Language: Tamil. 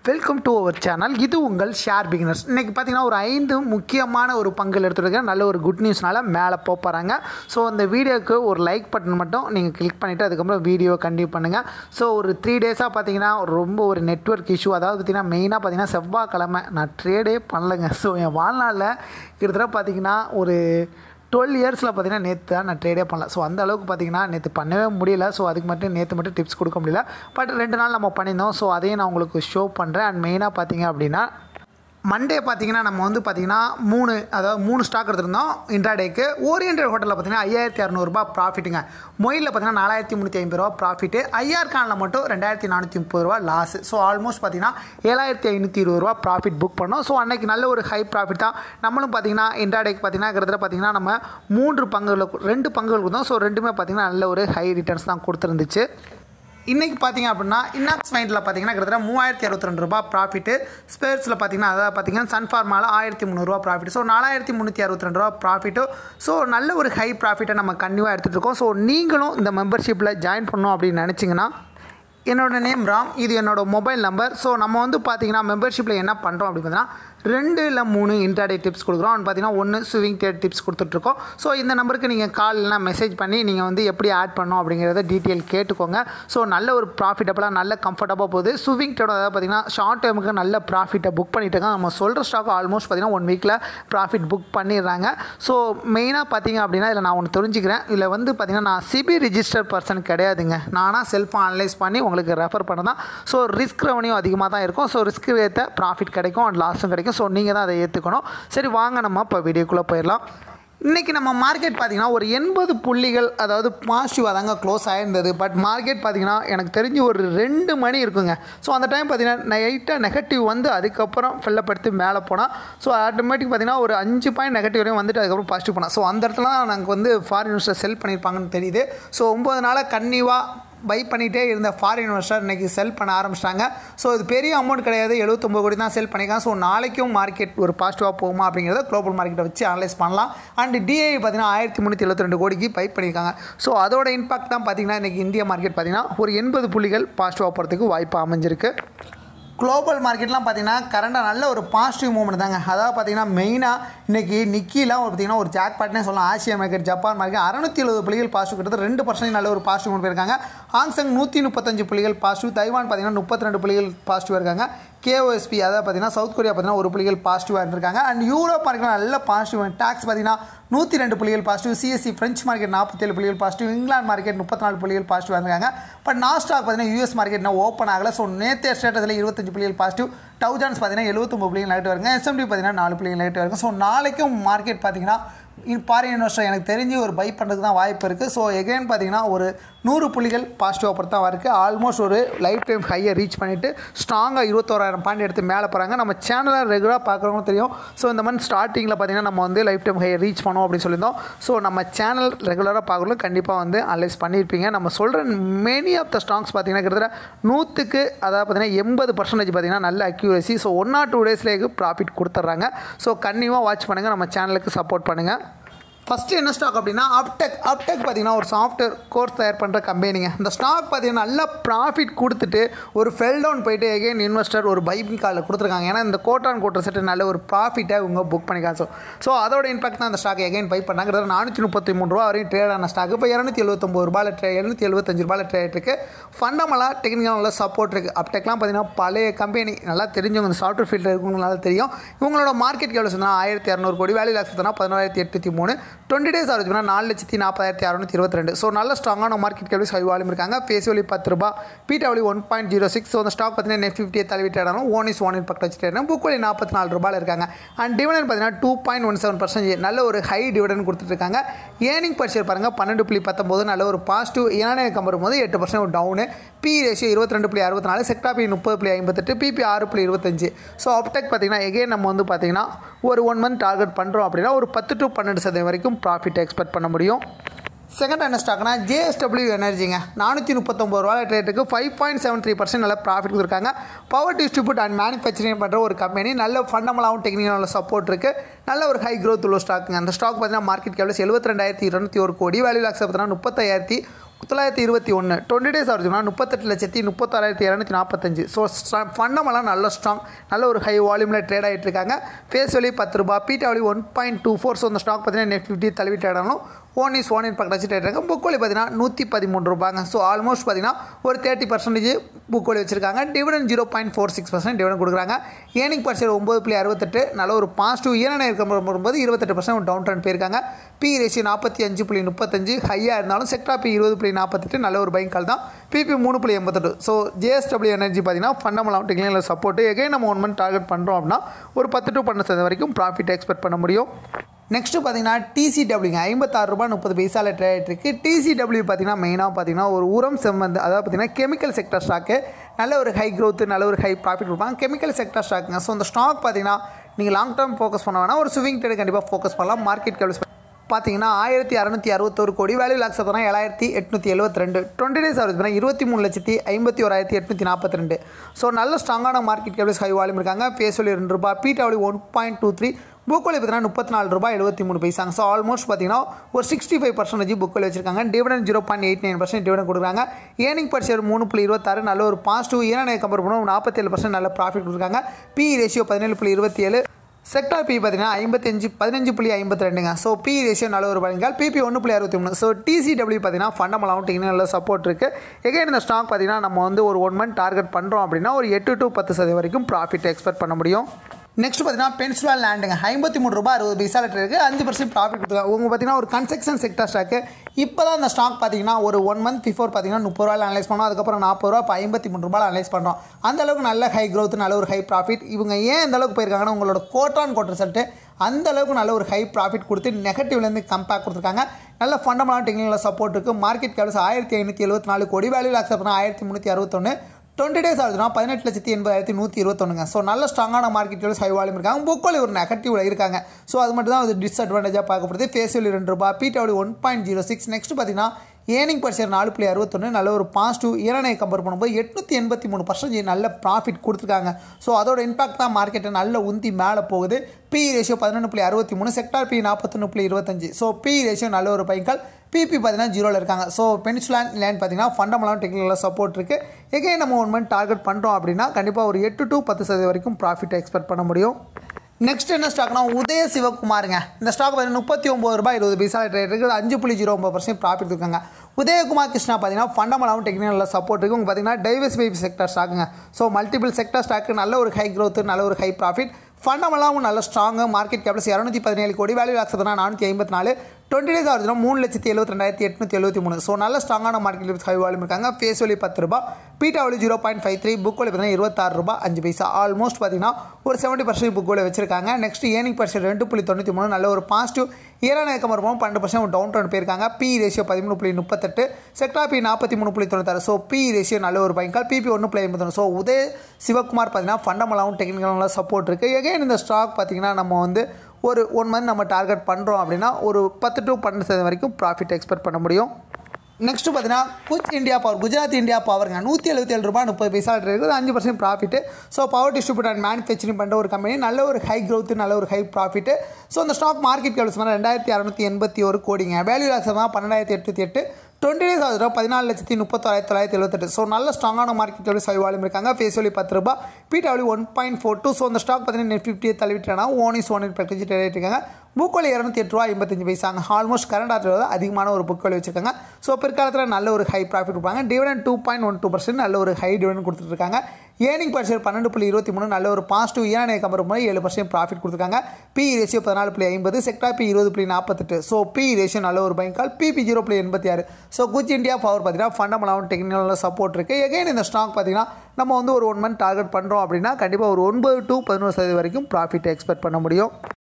வெல்கம் டு அவர் சேனல் இது உங்கள் ஷேர் பிகினர்ஸ் இன்றைக்கி பார்த்தீங்கன்னா ஒரு ஐந்து முக்கியமான ஒரு பங்குகள் எடுத்துருக்கேன் நல்ல ஒரு குட் நியூஸ்னால மேலே போக போகிறாங்க ஸோ அந்த வீடியோக்கு ஒரு லைக் பட்டன் மட்டும் நீங்கள் கிளிக் பண்ணிவிட்டு அதுக்கப்புறம் வீடியோ கண்டினியூ பண்ணுங்கள் ஸோ ஒரு த்ரீ டேஸாக பார்த்தீங்கன்னா ரொம்ப ஒரு நெட்ஒர்க் இஷ்யூ அதாவது பார்த்தீங்கன்னா மெயினாக பார்த்தீங்கன்னா செவ்வாய்க்கிழமை நான் ட்ரேடே பண்ணலைங்க ஸோ என் வாழ்நாளில் கிட்டத்தட்ட பார்த்தீங்கன்னா ஒரு டுவெல் இயர்ஸில் பார்த்தீங்கன்னா நேற்று தான் நான் ட்ரேடே பண்ணல ஸோ அந்த அளவுக்கு பார்த்தீங்கன்னா நேற்று பண்ணவே முடியல ஸோ அதுக்கு மட்டும் நேற்று மட்டும் டிப்ஸ் கொடுக்க முடியல பட் ரெண்டு நாள் நம்ம பண்ணியிருந்தோம் ஸோ அதையும் நான் உங்களுக்கு ஷோ பண்ணுறேன் அண்ட் மெயினாக பார்த்தீங்க அப்படின்னா மண்டே பார்த்தீங்கன்னா நம்ம வந்து பார்த்தீங்கன்னா மூணு அதாவது மூணு ஸ்டாக் எடுத்திருந்தோம் இன்ட்ராடேக்கு ஓரியன்டல் ஹோட்டலில் பார்த்தீங்கன்னா ஐயாயிரத்தி இரநூறுபா ப்ராஃபிட்டுங்க மொயிலில் பார்த்தீங்கன்னா நாலாயிரத்தி முந்நூற்றி ஐம்பது ரூபா ப்ராஃபிட்டு ஐஆர் கானில் மட்டும் ரெண்டாயிரத்தி நானூற்றி முப்பது ரூபா லாஸ் ஸோ ஆல்மோஸ்ட் பார்த்தீங்கன்னா ஏழாயிரத்தி ஐநூற்றி இருபது ரூபா ப்ராஃபிட் புக் பண்ணோம் ஸோ அன்னைக்கு நல்ல ஒரு ஹை ப்ராஃபிட் தான் நம்மளும் பார்த்தீங்கன்னா இன்ட்ராடேக்கு பார்த்தீங்கன்னா கிட்டத்தட்ட பார்த்தீங்கன்னா நம்ம மூன்று பங்குகள் ரெண்டு பங்குகள் கொடுத்தோம் ஸோ ரெண்டுமே பார்த்தீங்கன்னா நல்ல ஒரு ஹை ரிட்டர்ன்ஸ் தான் கொடுத்துருந்துச்சு இன்றைக்கி பார்த்தீங்க அப்படின்னா இன்னாக்ஸ் மைண்டில் பார்த்தீங்கன்னா கிட்டத்தட்ட மூவாயிரத்தி அறுபத்தி ரெண்டு ரூபா ப்ராஃபிட்டு ஸ்பேர்ஸில் பார்த்தீங்கன்னா அதாவது பார்த்தீங்கன்னா சன்ஃபார்மாவில் ஆயிரத்தி முந்நூறுரூவா ப்ராஃபிட் ஸோ நாலாயிரத்தி முந்நூற்றி அறுபத்தி ரெண்டு ரூபா ப்ராஃபிட்டு ஸோ நல்ல ஒரு ஹை ப்ராஃபிட்டை நம்ம கண்டிப்பாக எடுத்துகிட்டு இருக்கோம் ஸோ நீங்களும் இந்த மெம்பர்ஷிப்பில் ஜாயின் பண்ணணும் அப்படின்னு நினச்சிங்கன்னா என்னோட நேம் ராம் இது என்னோடய மொபைல் நம்பர் ஸோ நம்ம வந்து பார்த்தீங்கன்னா மெம்பர்ஷிப்பில் என்ன பண்ணுறோம் அப்படின்னு பார்த்தீங்கன்னா ரெண்டு இல்லை மூணு இன்டர்டே டிப்ஸ் கொடுக்குறோம் அவன் பார்த்தீங்கன்னா ஒன்று ஸ்விங் டேட் டிப்ஸ் கொடுத்துட்ருக்கோம் ஸோ இந்த நம்பருக்கு நீங்கள் கால் இல்லைனா மெசேஜ் பண்ணி நீங்கள் வந்து எப்படி ஆட் பண்ணணும் அப்படிங்கிறத டீட்டெயில் கேட்டுக்கோங்க ஸோ நல்ல ஒரு ப்ராஃபிட்டபுளாக நல்ல கம்ஃபர்டபுளாக போகுது ஸ்விங் டேட் அதாவது பார்த்தீங்கன்னா ஷார்ட் டைமுக்கு நல்ல ப்ராஃபிட்டை புக் பண்ணிட்டு இருக்காங்க நம்ம சொல்கிற ஸ்டாக் ஆல்மோஸ்ட் பார்த்தீங்கன்னா ஒன் வீக்கில் ப்ராஃபிட் புக் பண்ணிடுறாங்க ஸோ மெயினாக பார்த்தீங்க அப்படின்னா இதில் நான் ஒன்று தெரிஞ்சுக்கிறேன் இதில் வந்து பார்த்தீங்கன்னா நான் சிபி ரிஜிஸ்டர் பர்சன் கிடையாதுங்க நானாக செல்ஃபாக அனலைஸ் பண்ணி உங்களுக்கு ரெஃபர் பண்ண தான் ஸோ ரிஸ்க் ரெவன்யூ அதிகமாக தான் இருக்கும் ஸோ ரிஸ்க் ஏற்ற ப்ராஃபிட் கிடைக்கும் அண்ட் லாஸும் கிடைக்கும் ஸோ நீங்கள் தான் அதை ஏற்றுக்கணும் சரி வாங்க நம்ம இப்போ வீடியோக்குள்ளே போயிடலாம் இன்றைக்கி நம்ம மார்க்கெட் பார்த்திங்கன்னா ஒரு எண்பது புள்ளிகள் அதாவது பாசிட்டிவாக தாங்க க்ளோஸ் ஆகிருந்தது பட் மார்க்கெட் பார்த்திங்கன்னா எனக்கு தெரிஞ்சு ஒரு ரெண்டு மணி இருக்குங்க ஸோ அந்த டைம் பார்த்திங்கன்னா நைட்டாக நெகட்டிவ் வந்து அதுக்கப்புறம் ஃபில்லப்படுத்தி மேலே போனால் ஸோ ஆட்டோமேட்டிக் பார்த்திங்கன்னா ஒரு அஞ்சு பாயிண்ட் நெகட்டிவ் வரையும் வந்துட்டு அதுக்கப்புறம் பாசிட்டிவ் போனால் ஸோ அந்த இடத்துல தான் நாங்கள் வந்து ஃபாரின் நியூஸில் செல் பண்ணியிருப்பாங்கன்னு தெரியுது ஸோ ஒம்பது நாளாக கன்னிவாக பை பண்ணிகிட்டே இருந்த ஃபாரின் இன்வெஸ்டர் இன்றைக்கி செல் பண்ண ஆரம்பிச்சிட்டாங்க ஸோ இது பெரிய அமௌண்ட் கிடையாது எழுபத்தொம்பது கோடி தான் செல் பண்ணியிருக்காங்க ஸோ நாளைக்கும் மார்க்கெட் ஒரு பாசிட்டிவாக போகுமா அப்படிங்கிறத குளோபல் மார்க்கெட்டை வச்சு அனலைஸ் பண்ணலாம் அண்ட் டிஐ பார்த்தீங்கன்னா ஆயிரத்தி முந்நூற்றி எழுபத்தி ரெண்டு கோடிக்கு பை பண்ணியிருக்காங்க ஸோ அதோட இம்பாக்ட் தான் பார்த்தீங்கன்னா இன்றைக்கி இந்திய மார்க்கெட் பார்த்தீங்கன்னா ஒரு எண்பது புள்ளிகள் பாசிட்டிவாக போகிறதுக்கு வாய்ப்பு அமைஞ்சிருக்கு குளோபல் மார்க்கெட்லாம் பார்த்தீங்கன்னா கரண்டாக நல்ல ஒரு பாசிட்டிவ் மூவ்மெண்ட் தாங்க அதாவது பார்த்தீங்கன்னா மெயினாக இன்றைக்கி நிக்கிலாம் பார்த்தீங்கன்னா ஒரு ஜாக் பாட்னே சொல்லலாம் ஆசியா மார்க்கெட் ஜப்பான் மார்க்கெட் அறுநூத்தி எழுபது புள்ளிகள் பாசிட்டிவ் கிட்டத்தட்ட ரெண்டு பர்சன்ட் நல்ல ஒரு பாசிட்டிவ் மூவ் போயிருக்காங்க ஹாங்சங் நூற்றி முப்பத்தஞ்சு புள்ளிகள் பாசிட்டிவ் தைவான் பார்த்தீங்கன்னா முப்பத்தி ரெண்டு புள்ளிகள் பாசிட்டிவாக இருக்காங்க கேஓஎஸ்பி அதாவது பார்த்தீங்கன்னா சவுத் கொரியா பார்த்தீங்கன்னா ஒரு புள்ளிகள் பாசிட்டிவாக இருந்திருக்காங்க அண்ட் யூரோப் மார்க்கெட் நல்ல பாசிட்டிவ் டாக்ஸ் பார்த்தீங்கன்னா நூற்றி ரெண்டு புள்ளிகள் பாசிட்டிவ் சிஎஸ்சி ஃப்ரெஞ்ச் மார்க்கெட் நாற்பத்தேழு புள்ளிகள் பாசிட்டிவ் இங்கிலாந்து மார்க்கெட் முப்பத்தி நாலு புள்ளிகள் பாசிட்டிவ் இருக்காங்க பட் நாஸ்டாக் பார்த்தீங்கன்னா யூஎஸ் மார்க்கெட் ஓப்பன் ஆகலை ஸோ நேற்று ஸ்டேட்டஸில் இருபத்தஞ்சு புள்ளிகள் பாசிட்டிவ் டவுஜான்ஸ் பார்த்தீங்கன்னா எழுபத்தொம்பது புள்ளிகள் நெகட்டிவ் வருங்க எஸ்எம்டி பார்த்தீங்கன்னா நாலு புள்ளிகள் நெகட்டிவ் இருக்கும் ஸோ நாளைக்கும் மார்க்கெட் பார்த்தீங்கன்னா ஃபாரின் இன்வெஸ்டர் எனக்கு தெரிஞ்சு ஒரு பை பண்ணுறதுக்கு தான் வாய்ப்பு இருக்குது ஸோ எகைன் பார்த்தீங்கன்னா ஒரு நூறு புள்ளிகள் பாசிட்டிவாக பொறுத்த தான் இருக்குது ஆல்மோஸ்ட் ஒரு லைஃப் டைம் ஹையை ரீச் பண்ணிவிட்டு ஸ்ட்ராங்காக இருபத்தோராயிரம் பாயிண்ட் எடுத்து மேலே போகிறாங்க நம்ம சேனலை ரெகுலராக பார்க்குறவங்களும் தெரியும் ஸோ இந்த மாதிரி ஸ்டார்டிங்கில் பார்த்தீங்கன்னா நம்ம வந்து லைஃப் டைம் ஹையை ரீச் பண்ணோம் அப்படின்னு சொல்லியிருந்தோம் ஸோ நம்ம சேனல் ரெகுலராக பார்க்குறவங்க கண்டிப்பாக வந்து அனலைஸ் பண்ணியிருப்பீங்க நம்ம சொல்கிற மெனி ஆஃப் த ஸ்டாக்ஸ் பார்த்தீங்கன்னா கிட்டத்தட்ட நூற்றுக்கு அதாவது பார்த்தீங்கன்னா எண்பது பர்சன்டேஜ் பார்த்தீங்கன்னா நல்ல accuracy so one or two டேஸ்லேயே ப்ராஃபிட் கொடுத்துட்றாங்க ஸோ கன்னியூவாக வாட்ச் பண்ணுங்கள் நம்ம சேனலுக்கு சப்போர்ட் பண்ணுங்கள் ஃபஸ்ட்டு என்ன ஸ்டாக் அப்படின்னா அப்டெக் அப்டெக் பார்த்தீங்கன்னா ஒரு சாஃப்ட்வேர் கோர்ஸ் தயார் பண்ணுற கம்பெனிங்க இந்த ஸ்டாக் பார்த்தீங்கன்னா நல்ல ப்ராஃபிட் கொடுத்துட்டு ஒரு ஃபெல் டவுன் போயிட்டு எகெயின் இன்வெஸ்டர் ஒரு பைபிங் காலில் கொடுத்துருக்காங்க ஏன்னா இந்த கோட்டான் கோட்டர் செட்டு நல்ல ஒரு ப்ராஃபிட்டை இவங்க புக் பண்ணிக்காங்க ஸோ ஸோ அதோட இம்பாக்ட் தான் அந்த ஸ்டாக் எகைன் பை பண்ணாங்க நானூற்றி முப்பத்தி மூணு ரூபா வரையும் ட்ரேட் ஆன ஸ்டாக் இப்போ இரநூத்தி எழுபத்தொம்பது ரூபாயில் ட்ரே எழுநூற்றி எழுபத்தஞ்சு ரூபாயில் ட்ரேட் இருக்குது ஃபண்டமெல்லாம் டெக்னிக்கல் நல்ல சப்போர்ட் இருக்குது அப்டெக்லாம் பார்த்தீங்கன்னா பழைய கம்பெனி நல்லா தெரிஞ்சவங்க இந்த சாஃப்ட்வேர் ஃபீல்டில் இருக்கவங்க நல்லா தெரியும் இவங்களோட மார்க்கெட் எவ்வளோ சொன்னால் ஆயிரத்தி இரநூறு கோடி வேல்யூ லாக்ஸ் பார்த்தா பதினோராயிரத்தி எட்நூற்றி மூணு டுவெண்ட்டி டேஸ் ஆகுது பார்த்தீங்கன்னா நாலு லட்சத்தி நாற்பதாயிரத்தி அறுநூத்தி இருபத்தி ரெண்டு ஸோ நல்ல ஸ்ட்ராங்கான மார்க்கெட் கேபிள்ஸ் ஹை வால்யூம் இருக்காங்க ஃபேஸ் வேலி பத்து ரூபா PW one point zero six so அந்த ஸ்டாக் பார்த்தீங்கன்னா நெட் ஃபிஃப்டியை தள்ளி விட்டாலும் ஓன் இஸ் ஒன் பக்கம் வச்சுட்டு புக் வழி நாற்பத்தி நாலு ரூபாயில் இருக்காங்க அண்ட் டிவிடன் பார்த்தீங்கன்னா two point one seven percentage நல்ல ஒரு ஹை டிவிடன் கொடுத்துட்ருக்காங்க ஏர்னிங் பர் ஷேர் பாருங்கள் பன்னெண்டு புள்ளி பத்தொம்போது நல்ல ஒரு பாசிட்டிவ் ஏன்னா கம்பேர் போது எட்டு பர்சன்ட் டவுனு பி ரேஷியோ இருபத்தி ரெண்டு புள்ளி அறுபத்தி நாலு செக்டா பி முப்பது புள்ளி ஐம்பத்தெட்டு பிபி ஆறு புள்ளி இருபத்தஞ்சு ஸோ அப்டெக் பார்த்தீங்கன்னா எகேன் நம்ம வந்து பார்த்தீங்கன்னா ஒரு ஒன் மந்த் டார்கெட் பண்ணுறோம் அப்படின்னா ஒரு பத்து டு பன்னெண்டு சதவீதம் வரைக்கும் ப்ராஃபிட் எக்ஸ்பெக்ட் பண்ண முடியும் செகண்ட் என்ன ஸ்டாக்னா ஜேஎஸ்டபிள்யூ எனர்ஜிங்க நானூற்றி முப்பத்தொம்பது ரூபா ரேட்டுக்கு five point seven three percent நல்ல ப்ராஃபிட் கொடுத்துருக்காங்க பவர் டிஸ்ட்ரிபியூட் அண்ட் மேனுஃபேக்சரிங் பண்ணுற ஒரு கம்பெனி நல்ல ஃபண்டமெண்டாகவும் டெக்னிக்கலான சப்போர்ட் இருக்குது நல்ல ஒரு ஹை க்ரோத் உள்ள ஸ்டாக்குங்க அந்த ஸ்டாக் பார்த்தீங்கன்னா மார்க்கெட் கேபிள்ஸ் எழுபத்தி ரெண்டாயிரத்தி இருநூத்தி ஒரு கோடி வேல்யூ லாக்ஸ் பார்த்தீங்கன்னா முப்பத்தாயிரத்தி தொள்ளாயிரத்தி இருபத்தி ஒன்று டுவெண்ட்டி டேஸ் ஆர்ஜுனா முப்பத்தெட்டு லட்சத்தி முப்பத்தாறாயிரத்தி இரநூத்தி நாற்பத்தஞ்சு ஸோ ஃபண்டமெல்லாம் நல்ல ஸ்ட்ராங் நல்ல ஒரு ஹை வால்யூமில் ட்ரேட் ஆகிட்டு இருக்காங்க ஃபேஸ் வேலி பத்து ரூபா beta value one point two four so அந்த ஸ்டாக் பார்த்தீங்கன்னா நெட் ஃபிஃப்டி தழுவி ட்ரேட் ஆனாலும் ஓன் இஸ் ஒன் இன் பக்கம் வச்சு ட்ரேட் ஆகும் புக் வேலி பார்த்தீங்கன்னா நூற்றி பதிமூணு ரூபாங்க ஸோ ஆல்மோஸ்ட் பார்த்தீங்கன்னா ஒரு தேர்ட்டி பர்சன்டேஜ் புக் வேலி வச்சிருக்காங்க dividend zero point four six percent dividend கொடுக்குறாங்க ஏனிங் பர்சன்ட் ஒம்பது புள்ளி அறுபத்தெட்டு நல்ல ஒரு பாசிட்டிவ் ஈரனை இருக்க வரும்போது இருபத்தெட்டு பர்சன்ட் டவுன் ட்ரெண்ட் போயிருக்காங்க பி ரேஷியோ நாற்பத்தி அஞ்சு புள்ளி முப்பத்தஞ்சு ஹையாக இருந்தாலும் செக்டா பி இருபது புள்ளி நாற்பத்தெட்டு நல்ல ஒரு பைக் கால் தான் பிபி மூணு புள்ளி எண்பத்தெட்டு ஸோ ஜேஎஸ்டபிள்யூ எனர்ஜி பார்த்தீங்கன்னா ஃபண்டமெல்லாம் டெக்னிக்கல் சப்போர்ட்டு எகைன் நம்ம ஒன் மந்த் டார்கெட் பண்ணுறோம் அப்படின்னா ஒரு பத்து டு பன்னெண்டு சதவீதம் வரைக்கும் ப்ராஃபிட் எக்ஸ்பெக்ட் பண்ண முடியும் நெக்ஸ்ட்டு பார்த்தீங்கன்னா டிசிடபிள்யூங்க ஐம்பத்தாறு ரூபாய் முப்பது பைசாவில் ட்ரேட் இருக்குது டிசிடபிள்யூ பார்த்தீங்கன்னா மெயினாக பார்த்தீங்கன்னா ஒரு உரம் சம்பந்த அதாவது பார்த்தீங்கன்னா கெமிக்கல் செக்டர் ஸ்டாக்கு நல்ல ஒரு ஹை க்ரோத் நல்ல ஒரு ஹை ப்ராஃபிட் கொடுப்பாங்க கெமிக்கல் செக்டர் ஸ்டாக்குங்க ஸோ அந்த ஸ்டாக் பார்த்தீங்கன்னா நீங்கள் லாங் டேர்ம் ஃபோக்கஸ் பண்ண வேணால் ஒரு ஸ்விங் ட்ரேட் கண்டிப்பாக ஃபோக்கஸ் பண்ணலாம் மார்க்கெட் கேபிள்ஸ் பார்த்தீங்கன்னா ஆயிரத்தி அறநூற்றி அறுபத்தோரு கோடி வேல்யூ லாக்ஸ் பார்த்தீங்கன்னா ஏழாயிரத்தி எட்நூற்றி எழுபத்தி ரெண்டு டுவெண்ட்டி டேஸ் ஆகுது பார்த்தீங்கன்னா இருபத்தி மூணு லட்சத்தி ஐம்பத்தி ஓராயிரத்தி எட்நூற்றி நாற்பத்தி ரெண்டு ஸோ நல்ல ஸ்ட்ராங்கான மார்க்கெட் கேபிள்ஸ் ஹை வால்யூம் இருக்காங்க ஃபேஸ் வேல்யூ ரெண்டு ரூபாய் beta value one point two three book value பார்த்தீங்கன்னா முப்பத்தி நாலு ரூபாய் எழுபத்தி மூணு பைசாங்க ஸோ ஆல்மோஸ்ட் பார்த்தீங்கன்னா ஒரு sixty five percentage book value வச்சிருக்காங்க dividend zero point eight nine percent dividend கொடுக்குறாங்க ஏர்னிங் பர் ஷேர் மூணு புள்ளி இருபத்தாறு நல்ல ஒரு பாசிட்டிவ் ஈரானை கம்பேர் பண்ணுவோம் நாற்பத்தேழு பர்சன்ட் நல்ல ப்ராஃபிட் கொடுக்குறாங்க பி ரேஷியோ பதினேழு புள்ளி இருபத்தி ஏழு செக்டார் பி பார்த்தீங்கன்னா ஐம்பத்தஞ்சு பதினஞ்சு புள்ளி ஐம்பத்தி ரெண்டுங்க ஸோ பி ரேஷியோ நல்ல ஒரு பலன்கள் பிபி ஒன்று புள்ளி அறுபத்தி மூணு ஸோ டிசிடபிள்யூ பார்த்தீங்கன்னா ஃபண்டமெல்லாம் டெக்னிக்கல் நல்ல சப்போர்ட் இருக்குது எகைன் இந்த ஸ்டாக் பார்த்தீங்கன்னா நம்ம வந்து ஒரு ஒன் மந்த் டார்கெட் பண்ணுறோம் அப்படின்னா ஒரு எட்டு டு பத்து சதவீதம் வரைக்கும் ப்ராஃபிட் எக்ஸ்பெக்ட் பண்ண முடியும் நெக்ஸ்ட் பார்த்தீங்கன்னா பென்சுலா லேண்டுங்க ஐம்பத்தி மூணு ரூபாய் அறுபது பைசா லிட்டர் இருக்குது அஞ்சு பர்சன்ட் ப்ராஃபிட் கொடுத்துருக்காங்க உங்க பார்த்தீங்கன்னா ஒரு கன்ஸ்ட்ரக்ஷன் செக்டர் ஸ்டாக்கு இப்போ தான் இந்த ஸ்டாக் பார்த்தீங்கன்னா ஒரு ஒன் மந்த் பிஃபோர் பார்த்தீங்கன்னா முப்பது ரூபாயில் அனலைஸ் பண்ணோம் அதுக்கப்புறம் நாற்பது ரூபா இப்போ ஐம்பத்தி மூணு ரூபாயில் அனலைஸ் பண்ணுறோம் அந்த அளவுக்கு நல்ல ஹை க்ரோத் நல்ல ஒரு ஹை ப்ராஃபிட் இவங்க ஏன் இந்த அளவுக்கு போயிருக்காங்கன்னா உங்களோட கோட்டான் கோட் ரிசல்ட்டு அந்த அளவுக்கு நல்ல ஒரு ஹை ப்ராஃபிட் கொடுத்து நெகட்டிவ்லேருந்து கம்பேக் கொடுத்துருக்காங்க நல்ல ஃபண்டமெண்டல் டெக்னிக்கல் சப்போர்ட் இருக்குது மார்க்கெட் கேப்ஸ் ஆயிரத்தி ஐநூற்றி எழுபத்தி நாலு கோடி வேல்யூ லாக்ஸ் பார்த்தீங்கன்னா ஆயிரத்தி முந்நூற்றி அறுபத்தொன்று டுவெண்ட்டி டேஸ் ஆகுதுன்னா பதினெட்டு லட்சத்தி எண்பதாயிரத்தி நூற்றி இருபத்தொன்னுங்க ஸோ நல்ல ஸ்ட்ராங்கான மார்க்கெட் ஹை வால்யூம் இருக்காங்க புக்கோலி ஒரு நெகட்டிவில் இருக்காங்க ஸோ அது மட்டும் தான் அது டிஸ்அட்வான்டேஜாக பார்க்கப்படுது ஃபேஸ் வேல்யூ ரெண்டு ரூபா PW one point zero six next பார்த்தீங்கன்னா ஏர்னிங் பர் ஷேர் நாலு புள்ளி அறுபத்தொன்று நல்ல ஒரு பாசிட்டிவ் ஈரனை கம்பேர் பண்ணும்போது எட்நூற்றி எண்பத்தி மூணு பர்சன்டேஜ் நல்ல ப்ராஃபிட் கொடுத்துருக்காங்க ஸோ அதோட இம்பாக்ட் தான் மார்க்கெட்டை நல்ல உந்தி மேலே போகுது பி ரேஷியோ பதினொன்று புள்ளி அறுபத்தி மூணு செக்டார் பி நாற்பத்தொன்று புள்ளி இருபத்தஞ்சு ஸோ பி ரேஷியோ நல்ல ஒரு பைக்கல் பிபி பார்த்தீங்கன்னா ஜீரோவில் இருக்காங்க ஸோ பெனிசுலான் லேண்ட் பார்த்தீங்கன்னா ஃபண்டமெல்லாம் டெக்னிக்கலாக சப்போர்ட் இருக்குது எகே நம்ம ஒன் மந்த் டார்கெட் பண்ணுறோம் அப்படின்னா கண்டிப்பாக ஒரு எட்டு டு பத்து சதவீதம் வரைக்கும் ப்ராஃபிட் எக்ஸ்பெக்ட் பண்ண முடியும் நெக்ஸ்ட் என்ன ஸ்டாக்னா உதய சிவகுமாருங்க இந்த ஸ்டாக் பார்த்தீங்கன்னா முப்பத்தி ஒம்பது ரூபாய் இருபது பைசா ரேட் இருக்குது அஞ்சு புள்ளி ஜீரோ ஒம்பது பர்சன்ட் ப்ராஃபிட் இருக்காங்க உதயகுமார் கிருஷ்ணா பார்த்தீங்கன்னா ஃபண்டமெண்டாகவும் டெக்னிக்கல் சப்போர்ட் இருக்குது உங்களுக்கு பார்த்தீங்கன்னா டைவர்சிஃபை செக்டர் ஸ்டாக்குங்க ஸோ மல்டிபிள் செக்டர் ஸ்டாக்கு நல்ல ஒரு ஹை க்ரோத் நல்ல ஒரு ஹை ப்ராஃபிட் ஃபண்டமெண்டாகவும் நல்ல ஸ்ட்ராங்கு மார்க்கெட் கேப்டல்ஸ் இரநூத்தி பதினேழு கோடி வேல்யூ லாக்ஸ் பார்த்தீங்கன்னா நானூற்றி ஐம்பத்தி நாலு டுவெண்ட்டி டேஸ் ஆகுதுன்னா மூணு லட்சத்தி எழுபத்தி ரெண்டாயிரத்தி எட்நூற்றி எழுபத்தி மூணு ஸோ நல்ல ஸ்ட்ராங்கான மார்க்கெட் ஹை வால்யூம் இருக்காங்க ஃபேஸ் வலி பத்து ரூபா beta value zero point five three book value பார்த்தீங்கன்னா இருபத்தாறு ரூபா அஞ்சு பைசா ஆல்மோஸ்ட் பார்த்தீங்கன்னா ஒரு செவன்ட்டி பர்சன்ட் புக் வலி வச்சிருக்காங்க நெக்ஸ்ட் ஏர்னிங் பர்சன்ட் ரெண்டு புள்ளி தொண்ணூற்றி மூணு நல்ல ஒரு பாசிட்டிவ் ஈரான இயக்கம் வரும்போது பன்னெண்டு பர்சன்ட் டவுன் ட்ரெண்ட் போயிருக்காங்க பி ரேஷியோ பதிமூணு புள்ளி முப்பத்தெட்டு செக்டா பி நாற்பத்தி மூணு புள்ளி தொண்ணூத்தாறு ஸோ பி ரேஷியோ நல்ல ஒரு பைக்கால் பிபி ஒன்று புள்ளி எண்பத்தொன்று ஸோ உதய சிவகுமார் பார்த்தீங்கன்னா ஃபண்டமெண்டாகவும் டெக்னிக்கலாகவும் சப்போர்ட் இருக்குது எகைன் இந்த ஸ்டாக் பார்த்தீங்கன்னா நம்ம வந்து ஒரு ஒன் மந்த் நம்ம டார்கெட் பண்ணுறோம் அப்படின்னா ஒரு பத்து டு பன்னெண்டு சதவீதம் வரைக்கும் ப்ராஃபிட் எக்ஸ்பெக்ட் பண்ண முடியும் நெக்ஸ்ட் பார்த்தீங்கன்னா Kutch India power Gujarat India பவருங்க நூற்றி எழுபத்தி ஏழு ரூபாய் முப்பது பைசா இருக்குது அஞ்சு percent profit so power distribute and manufacturing பண்ணுற ஒரு கம்பெனி நல்ல ஒரு ஹை க்ரோத் நல்ல ஒரு ஹை ப்ராஃபிட்டு ஸோ அந்த ஸ்டாக் மார்க்கெட் கேப்ஸ் ரெண்டாயிரத்தி அறநூற்றி எண்பத்தி ஒரு கோடிங்க வேல்யூ லாக்ஸ் தான் பன்னெண்டாயிரத்தி எட்நூற்றி எட்டு டுவெண்ட்டி டேஸ் ஆகுது பதினாலு லட்சத்தி முப்பத்தாயிரத்தி தொள்ளாயிரத்தி எழுபத்தெட்டு ஸோ நல்ல ஸ்ட்ராங்கான மார்க்கெட் எப்படி சை வால்யூம் இருக்காங்க ஃபேஸ் வேலி பத்து ரூபா PW one point four two so அந்த ஸ்டாக் பார்த்தீங்கன்னா நெட் ஃபிஃப்டியை தள்ளிவிட்டானா own is one package trade இருக்காங்க புக் வலி இரநூத்தி எட்டு ரூபா ஐம்பத்தஞ்சு பைசாங்க ஆல்மோஸ்ட் கரண்ட் ஆர்டர் அதிகமான ஒரு புக் வலி வச்சிருக்காங்க ஸோ பிற்காலத்தில் நல்ல ஒரு ஹை ப்ராஃபிட் கொடுப்பாங்க dividend two point one two percent நல்ல ஒரு ஹை டிவிடன் கொடுத்துட்டு இருக்காங்க ஏர்னிங் பர் ஷேர் பன்னெண்டு புள்ளி இருபத்தி மூணு நல்ல ஒரு பாசிட்டிவ் ஈரானிய கம்பேர் பண்ணி ஏழு பர்சன்ட் ப்ராஃபிட் கொடுத்துருக்காங்க பி ரேஷியோ பதினாலு புள்ளி ஐம்பது செக்டா பி இருபது புள்ளி நாற்பத்தெட்டு ஸோ பி ரேஷியோ நல்ல ஒரு பைக்கால் பிபி ஜீரோ புள்ளி எண்பத்தி ஆறு ஸோ குச் இந்தியா பவர் பார்த்தீங்கன்னா ஃபண்டமெண்டாகவும் டெக்னிக்கலாக சப்போர்ட் இருக்குது எகைன் இந்த ஸ்டாக் பார்த்தீங்கன்னா நம்ம வந்து ஒரு ஒன் மந்த் டார்கெட் பண்ணுறோம் அப்படின்னா கண்டிப்பாக ஒரு ஒன்பது டு பதினோரு சதவீதம் வரைக்கும் ப்ராஃபிட் எக்ஸ்பெக்ட் பண்ண முடியும்